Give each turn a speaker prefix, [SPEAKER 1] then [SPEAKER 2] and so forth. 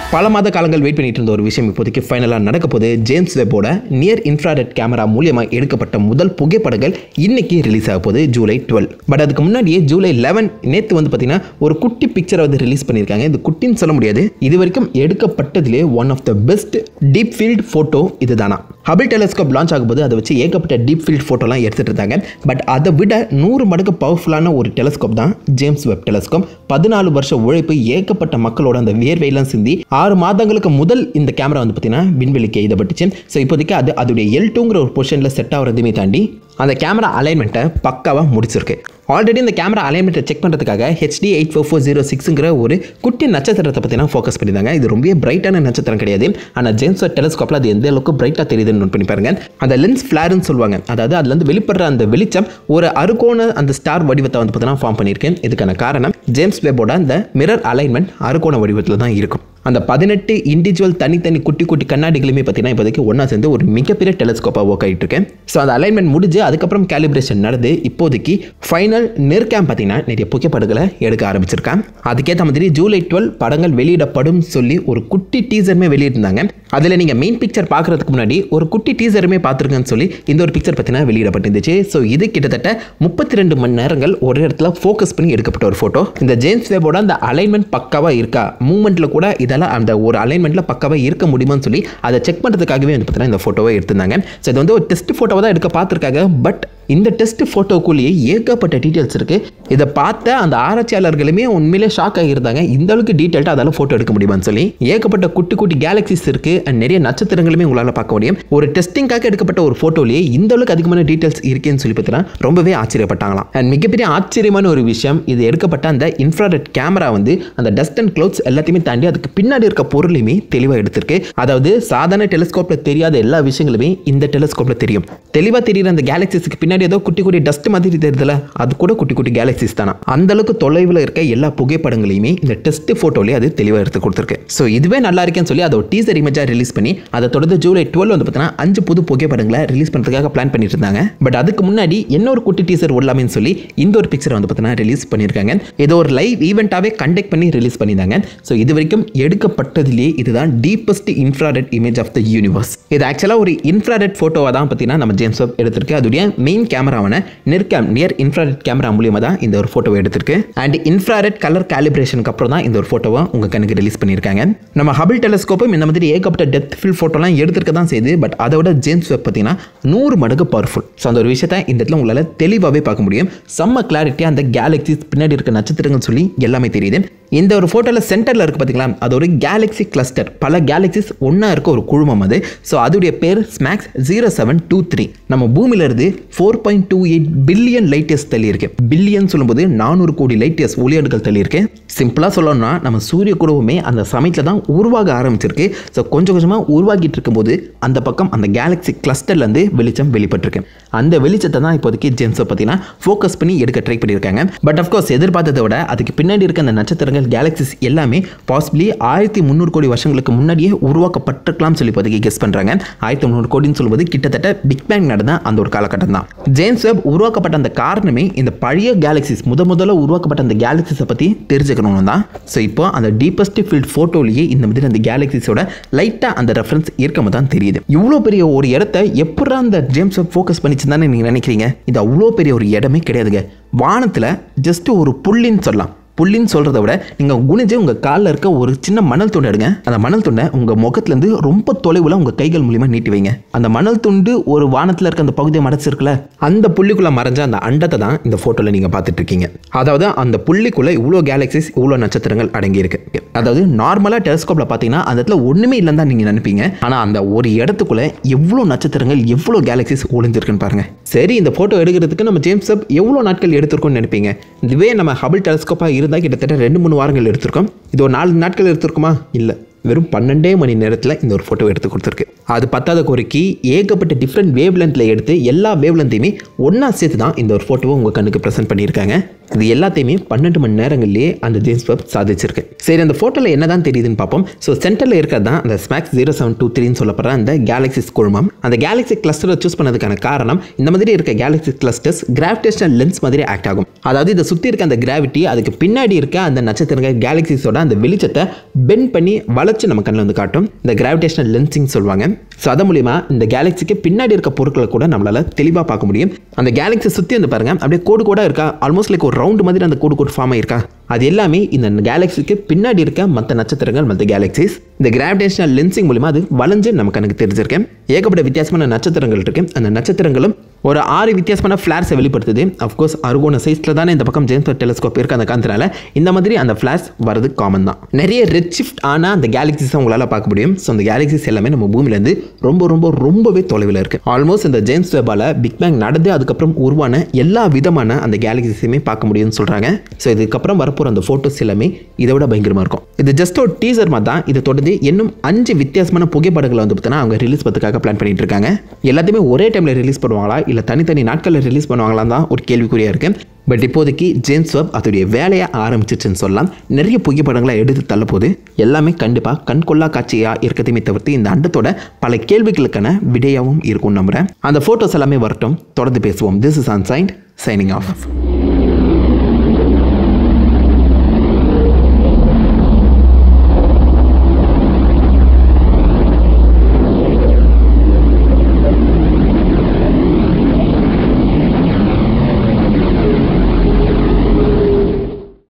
[SPEAKER 1] பல மாத காலங்கள் வெயிட் பண்ணிட்டு இருந்த ஒரு விஷயம் இப்போதைக்கு ஃபைனலாக நடக்க போது ஜேம்ஸ் வெப்போட நியர் இன்ஃப்ராரெட் கேமரா மூலியமாக எடுக்கப்பட்ட முதல் புகைப்படங்கள் இன்னைக்கு ரிலீஸ் ஆக போகுது ஜூலை டுவெல் பட் அதுக்கு முன்னாடியே ஜூலை லெவன் நேற்று வந்து பார்த்தீங்கன்னா ஒரு குட்டி பிக்சரை வந்து ரிலீஸ் பண்ணியிருக்காங்க இது குட்டின்னு சொல்ல முடியாது இது வரைக்கும் எடுக்கப்பட்டதிலே one of the best deep field photo இதுதானா ஹபிள் டெலஸ்கோப் லான்ச் ஆகும்போது அதை வச்சு ஏகப்பட்ட டீப் ஃபீல்ட் ஃபோட்டோலாம் எடுத்துட்டு இருந்தாங்க பட் அதை விட நூறு மடங்கு பவர்ஃபுல்லான ஒரு டெலஸ்கோப் தான் ஜேம்ஸ் வெப் டெலஸ்கோப் பதினாலு வருஷம் உழைப்பு ஏகப்பட்ட மக்களோட அந்த வேர்வையெல்லாம் சிந்தி ஆறு மாதங்களுக்கு முதல் இந்த கேமரா வந்து பார்த்தீங்கன்னா விண்வெளிக்கு எய்தப்பட்டுச்சு ஸோ இப்போதைக்கு அது அதோடைய எல் டூங்கிற ஒரு பொசிஷனில் செட் ஆகிறதுமே தாண்டி அந்த கேமரா அலைன்மெண்ட்டை பக்காவாக முடிச்சிருக்கு ஆல்ரெடி இந்த கேமரா அலைன்மெண்ட்டை செக் பண்ணுறதுக்காக HD eight four four zero சிக்ஸுங்கிற ஒரு குட்டி நட்சத்திரத்தை பற்றி தான் ஃபோக்கஸ் பண்ணியிருந்தாங்க இது ரொம்ப பிரைட்டான நட்சத்திரம் கிடையாது ஆனால் ஜேம்ஸ் டெலிஸ்கோப்பில் அது எந்த அளவுக்கு பிரைட்டாக தெரியுதுன்னு நோட் பண்ணி பாருங்க அந்த லென்ஸ் ஃப்ளார்னு சொல்லுவாங்க அதாவது அதுலேருந்து வெளிப்படுற அந்த வெளிச்சம் ஒரு அறுகோண அந்த ஸ்டார் வடிவத்தை வந்து பார்த்தீங்கன்னா ஃபார்ம் பண்ணியிருக்கேன் இதுக்கான காரணம் ஜேம்ஸ் வெப்போட அந்த மிரர் அலைன்மெண்ட் அறுகோண வடிவத்தில் தான் இருக்கும் அந்த பதினெட்டு இண்டிவிஜுவல் தனித்தனி குட்டி குட்டி கண்ணாடிகளுமே பார்த்தீங்கன்னா இப்போதைக்கு ஒன்றா சேர்ந்து ஒரு மிகப்பெரிய டெலிஸ்கோப்பாக ஒர்க் ஆகிட்டு இருக்கேன் ஸோ அந்த அலைன்மெண்ட் முடிஞ்சு அதுக்கப்புறம் கேலிப்ரேஷன் நடந்து இப்போதைக்கு ஃபைனல் நெருக்கம் பார்த்தீங்கன்னா நிறைய புகைப்படங்களை எடுக்க ஆரம்பிச்சிருக்கான் அதுக்கேற்ற மாதிரி ஜூலை டுவெல் படங்கள் வெளியிடப்படும் சொல்லி ஒரு குட்டி டீசருமே வெளியிட்டிருந்தாங்க அதில் நீங்கள் மெயின் பிக்சர் பார்க்குறதுக்கு முன்னாடி ஒரு குட்டி டீசருமே பார்த்துருக்கேன்னு சொல்லி இந்த ஒரு பிக்சர் பார்த்தீங்கன்னா வெளியிடப்பட்டிருந்துச்சு ஸோ இது கிட்டத்தட்ட முப்பத்தி ரெண்டு மணி நேரங்கள் ஒரு இடத்துல ஃபோக்கஸ் பண்ணி எடுக்கப்பட்ட ஒரு ஃபோட்டோ இந்த ஜேம்ஸ் வேபோட அந்த அலைன்மெண்ட் பக்காவாக இருக்கா மூமெண்ட்டில் கூட இதெல்லாம் அந்த ஒரு அலைன்மெண்ட்டில் பக்காவாக இருக்க முடியுமான்னு சொல்லி அதை செக் பண்ணுறதுக்காகவே வந்து பார்த்தீங்கன்னா இந்த ஃபோட்டோவை எடுத்திருந்தாங்க ஸோ இது வந்து ஒரு டெஸ்ட் ஃபோட்டோவை தான் எடுக்க பார்த்துருக்காங்க பட் இந்த டெஸ்ட் ஃபோட்டோக்குள்ளேயே ஏகப்பட்ட டீட்டெயில்ஸ் இருக்குது இதை பார்த்த அந்த ஆராய்ச்சியாளர்களுமே உண்மையிலே ஷாக் ஆகியிருந்தாங்க இந்த அளவுக்கு டீட்டெயில்டாக அதால் ஃபோட்டோ எடுக்க முடியுமான்னு சொல்லி ஏகப்பட்ட குட்டி குட்டி கேலக்சிஸ் இருக்குது அண்ட் நிறைய நட்சத்திரங்களுமே உங்களால் பார்க்க முடியும் ஒரு டெஸ்டிங்காக எடுக்கப்பட்ட ஒரு ஃபோட்டோலேயே இந்த அளவுக்கு அதிகமான டீட்டெயில்ஸ் இருக்கேன்னு சொல்லி பார்த்தீங்கன்னா ரொம்பவே ஆச்சரியப்பட்டாங்களாம் அண்ட் மிகப்பெரிய ஆச்சரியமான ஒரு விஷயம் இது எடுக்கப்பட்ட அந்த இன்ஃப்ராரெட் கேமரா வந்து அந்த டஸ்ட் அண்ட் க்ளவுட்ஸ் எல்லாத்தையுமே தாண்டி அதுக்கு பின்னாடி இருக்க பொருளையுமே தெளிவாக எடுத்திருக்கு அதாவது சாதாரண டெலிஸ்கோப்பில் தெரியாத எல்லா விஷயங்களுமே இந்த டெலிஸ்கோப்பில் தெரியும் தெளிவாக தெரியுற அந்த கேலக்சிஸ்க்கு பின்னாடி ஏதோ குட்டி குட்டி டஸ்ட் மாதிரி தெரியுதுல அது கூட குட்டி குட்டி கேலக்சிஸ் தானா அந்த அளவுக்கு தொலைவில் இருக்க எல்லா புகைப்படங்களையுமே இந்த டெஸ்ட் ஃபோட்டோலேயே அது தெளிவாக எடுத்து கொடுத்துருக்கு ஸோ இதுவே நல்லா இருக்கேன்னு சொல்லி அதை ஒரு டீசர் இமேஜாக ரிலீஸ் பண்ணி அதை தொடர்ந்து ஜூலை டுவெல் வந்து பார்த்தீங்கன்னா அஞ்சு புது புகைப்படங்களை ரிலீஸ் பண்ணுறதுக்காக பிளான் பண்ணிட்டு இருந்தாங்க பட் அதுக்கு முன்னாடி இன்னொரு குட்டி டீசர் விடலாமேன்னு சொல்லி இந்த ஒரு பிக்சர் வந்து பார்த்தீங்கன்னா ரிலீஸ் பண்ணியிருக்காங்க இது ஒரு லைவ் ஈவெண்ட்டாகவே கண்டக்ட் பண்ணி ரிலீஸ் பண்ணியிருந்தாங்க ஸோ இது வரைக்கும் எடுக்கப்பட்டதிலேயே இதுதான் deepest infrared image of the universe இது ஆக்சுவலாக ஒரு இன்ஃப்ராரெட் ஃபோட்டோவாக தான் பார்த்தீங்கன்னா நம்ம ஜேம்ஸ் வெப் எடுத்திருக்கு அதுடைய மெயின் கேமராவான நெர்கேம் நியர் இன்ஃப்ராரெட் கேமரா மூலியமாக தான் இந்த ஒரு ஃபோட்டோவை எடுத்திருக்கு அண்ட் இன்ஃப்ராரெட் கலர் கேலிப்ரேஷனுக்கு அப்புறம் தான் இந்த ஒரு ஃபோட்டோவை உங்கள் கண்ணுக்கு ரிலீஸ் பண்ணியிருக்காங்க நம்ம ஹபிள் டெலஸ்கோப்பும் இந்த மாதிரி ஏகப்பட்ட டெப்த் ஃபில் ஃபோட்டோலாம் எடுத்துருக்க தான் செய்யுது பட் அதை விட ஜேம்ஸ் வெப் பார்த்தீங்கன்னா நூறு மடங்கு பவர்ஃபுல் ஸோ அந்த ஒரு விஷயத்தை இந்த இடத்துல உங்களால் தெளிவாகவே பார்க்க முடியும் செம்ம கிளாரிட்டியாக அந்த கேலக்சிஸ் பின்னாடி இருக்க நட்சத்திரங்கள் சொல்லி எல்லாமே தெரியுது இந்த ஒரு ஃபோட்டோவில் சென்டரில் இருக்குது பார்த்தீங்களா அது ஒரு கேலக்ஸி கிளஸ்டர் பல கேலக்சிஸ் ஒன்றா இருக்க ஒரு குழுமம் அது ஸோ அதோடைய பேர் SMACS zero seven two three நம்ம பூமியிலிருந்து four point two eight billion light years தள்ளி இருக்கு பில்லியன் சொல்லும்போது நானூறு கோடி லைட் இயர்ஸ் ஒளியாடுகள் தள்ளி இருக்கு சிம்பிளாக சொல்லணும்னா நம்ம சூரிய குழுவமே அந்த சமயத்தில் தான் உருவாக ஆரம்பிச்சிருக்கு ஸோ கொஞ்சம் கொஞ்சமாக உருவாகிட்டு இருக்கும்போது அந்த பக்கம் அந்த கேலக்ஸி கிளஸ்டர்லேருந்து வெளிச்சம் வெளிப்பட்டிருக்கு அந்த வெளிச்சத்தை தான் இப்போதைக்கு ஜேம்ஸை பார்த்தீங்கன்னா ஃபோக்கஸ் பண்ணி எடுக்க ட்ரை பண்ணியிருக்காங்க பட் அஃப்கோர்ஸ் எதிர்பார்த்ததை விட அதுக்கு பின்னாடி இருக்க அந்த நட்சத்திரங்கள் கேலக்சிஸ் எல்லாமே பாசிபிளி ஆயிரத்தி முந்நூறு கோடி வருஷங்களுக்கு முன்னாடியே உருவாக்கப்பட்டிருக்கலாம் சொல்லி இப்போதைக்கு கெஸ் பண்ணுறாங்க ஆயிரத்தி முந்நூறு கோடின்னு சொல்லும்போது கிட்டத்தட்ட பிக் பேங் நடந்த அந்த ஒரு காலகட்டம் தான் ஜேம்ஸ் வெப் உருவாக்கப்பட்ட அந்த காரணமே இந்த பழைய கேலக்சிஸ் முத முதல்ல உருவாக்கப்பட்ட அந்த கேலக்சிஸை பற்றி தெரிஞ்சுக்கணும் தான் ஸோ இப்போ அந்த டீப்பஸ்ட் ஃபீல்ட் ஃபோட்டோலேயே இந்த மாதிரி அந்த கேலக்சிஸோட லைட்டாக அந்த ரெஃபரன்ஸ் இருக்கமா தான் தெரியுது இவ்வளோ பெரிய ஒரு இடத்த எப்படி அந்த ஜேம்ஸ் வெப் ஃபோக்கஸ் பண்ணிச்சுன்னு நீங்கள் நினைக்கிறீங்க இது அவ்வளோ பெரிய ஒரு இடமே கிடையாதுங்க வானத்தில் ஜஸ்ட் ஒரு புள்ளின்னு சொல்லலாம் புள்ளின்னு சொல்கிறத விட நீங்கள் குனிஞ்சு உங்கள் காலில் இருக்க ஒரு சின்ன மணல் துண்டு எடுங்க அந்த மணல் துண்டை உங்கள் முகத்துலேருந்து ரொம்ப தொலைவில் உங்கள் கைகள் மூலிமா நீட்டி வைங்க அந்த மணல் துண்டு ஒரு வானத்தில் இருக்க அந்த பகுதியை மறைச்சிருக்குல்ல அந்த புள்ளிக்குள்ளே மறைஞ்ச அந்த அண்டத்தை தான் இந்த ஃபோட்டோவில் நீங்கள் பார்த்துட்டு இருக்கீங்க அதாவது அந்த புள்ளிக்குள்ளே இவ்வளோ கேலக்சிஸ் இவ்வளோ நட்சத்திரங்கள் அடங்கியிருக்கு அதாவது நார்மலாக டெலிஸ்கோப்பில் பார்த்தீங்கன்னா அந்த இடத்துல ஒன்றுமே இல்லைன்னு தான் நீங்கள் நினைப்பீங்க ஆனால் அந்த ஒரு இடத்துக்குள்ளே எவ்வளோ நட்சத்திரங்கள் எவ்வளோ கேலக்சிஸ் ஒளிஞ்சிருக்குன்னு பாருங்க சரி இந்த ஃபோட்டோ எடுக்கிறதுக்கு நம்ம ஜேம்ஸ் வெப் எவ்வளோ நாட்கள் எடுத்திருக்கோம்னு நினைப்பீங்க இதுவே நம்ம ஹபிள் டெலிஸ்கோப்பாக இருந்தால் கிட்டத்தட்ட ரெண்டு மூணு வாரங்கள் எடுத்திருக்கோம் இது ஒரு நாலு நாட்கள் எடுத்திருக்குமா இல்லை வெறும் பன்னெண்டே மணி நேரத்தில் இந்த ஒரு ஃபோட்டோ எடுத்து கொடுத்துருக்கு அது பத்தாத குறைக்கி ஏகப்பட்ட டிஃப்ரெண்ட் வேவ் லென்த்தில் எடுத்து எல்லா வேவ் லென்த்தையுமே ஒன்றா சேர்த்து தான் இந்த ஒரு ஃபோட்டோவை உங்கள் கண்ணுக்கு ப்ரெசென்ட் பண்ணியிருக்காங்க இது எல்லாத்தையுமே பன்னெண்டு மணி நேரங்கள்லேயே அந்த ஜேம்ஸ் வெப் சாதிச்சிருக்கு சரி அந்த ஃபோட்டோவில் என்ன தான் தெரியுதுன்னு பார்ப்போம் ஸோ சென்டரில் இருக்கிறது தான் அந்த ஸ்மாக்ஸ் ஜீரோ செவன் டூ த்ரீன்னு சொல்லப்படுற அந்த கேலக்சிஸ் குழுமம் அந்த கேலக்சி கிளஸ்டரை சூஸ் பண்ணதுக்கான காரணம் இந்த மாதிரி இருக்க கேலக்சி கிளஸ்டர்ஸ் கிராவிடேஷனல் லென்ஸ் மாதிரி ஆக்ட் ஆகும் அதாவது இதை சுற்றி இருக்க அந்த கிராவிட்டி அதுக்கு பின்னாடி இருக்க அந்த நட்சத்திரங்கள் கேலக்சிஸோட அந்த வெளிச்சத்தை பெண்ட் பண்ணி வள வளைச்சு நம்ம கண்ணில் வந்து காட்டும் இந்த கிராவிடேஷனல் லென்சிங் சொல்லுவாங்க ஸோ அதன் மூலிமா இந்த கேலக்ஸிக்கு பின்னாடி இருக்க பொருட்களை கூட நம்மளால் தெளிவாக பார்க்க முடியும் அந்த கேலக்ஸி சுற்றி வந்து பாருங்க அப்படியே கோடு கூட இருக்கா ஆல்மோஸ்ட் லைக் ஒரு ரவுண்டு மாதிரி அந்த கோடு கோடு ஃபார்ம் ஆயிருக்கா அது எல்லாமே இந்த கேலக்ஸிக்கு பின்னாடி இருக்க மற்ற நட்சத்திரங்கள் மற்ற கேலக்சிஸ் இந்த கிராவிடேஷனல் லென்சிங் மூலிமா அது வளைஞ்சு நம்ம கணக்கு தெரிஞ்சிருக்கேன் ஏகப்பட்ட வித்தியாசமான நட்சத்திரங்கள் இருக்கு அந்த நட்சத்திரங்களும் ஒரு ஆறு வித்தியாசமான ஃப்ளார்ஸை வெளிப்படுத்துது அஃப்கோர்ஸ் அருகோண சைஸில் தானே இந்த பக்கம் ஜேம்ஸ் டெலிஸ்கோப் இருக்கு அந்த காரணத்தினால இந்த மாதிரி அந்த ஃப்ளாஷ் வரது காமன் தான் நிறைய ரெட் ஷிஃப்ட் ஆனால் அந்த கேலக்சிஸை உங்களால் பார்க்க முடியும் ஸோ அந்த கேலக்சிஸ் எல்லாமே நம்ம பூமியிலேருந்து ரொம்ப ரொம்ப ரொம்பவே தொலைவில் இருக்குது ஆல்மோஸ்ட் இந்த ஜேம்ஸ் வெப்பால் பிக் பேங் நடந்து அதுக்கப்புறம் உருவான எல்லா விதமான அந்த கேலக்சிஸையுமே பார்க்க முடியும்னு சொல்கிறாங்க ஸோ இதுக்கப்புறம் வரப்போகிற அந்த ஃபோட்டோஸ் எல்லாமே இதை விட பயங்கரமாக இருக்கும் இது ஜஸ்ட் ஒரு டீசர் மாதிரி தான் இதை தொடர்ந்து இன்னும் அஞ்சு வித்தியாசமான புகைப்படங்களை வந்து பார்த்தீங்கன்னா அவங்க ரிலீஸ் பண்ணுறதுக்காக பிளான் பண்ணிட்டு இருக்காங்க எல்லாத்தையுமே ஒரே டைமில் ரிலீஸ் பண்ணுவாங்களா இல்லை தனித்தனி நாட்களில் ரிலீஸ் பண்ணுவாங்களான்னு தான் ஒரு கேள்விக்குறியாக இருக்குது பட் இப்போதைக்கு ஜேம்ஸ் வெப் அதோடைய வேலையை ஆரம்பிச்சிச்சுன்னு சொல்லலாம் நிறைய புகைப்படங்களை எடுத்து தள்ளப்போது எல்லாமே கண்டிப்பாக கண்கொள்ளா காட்சியாக இருக்கத்தையுமே தவிர்த்து இந்த அண்டத்தோட பல கேள்விகளுக்கான விடையாகவும் இருக்கும்னு நம்புகிறேன் அந்த ஃபோட்டோஸ் எல்லாமே வரட்டும் தொடர்ந்து பேசுவோம் this is unsigned signing of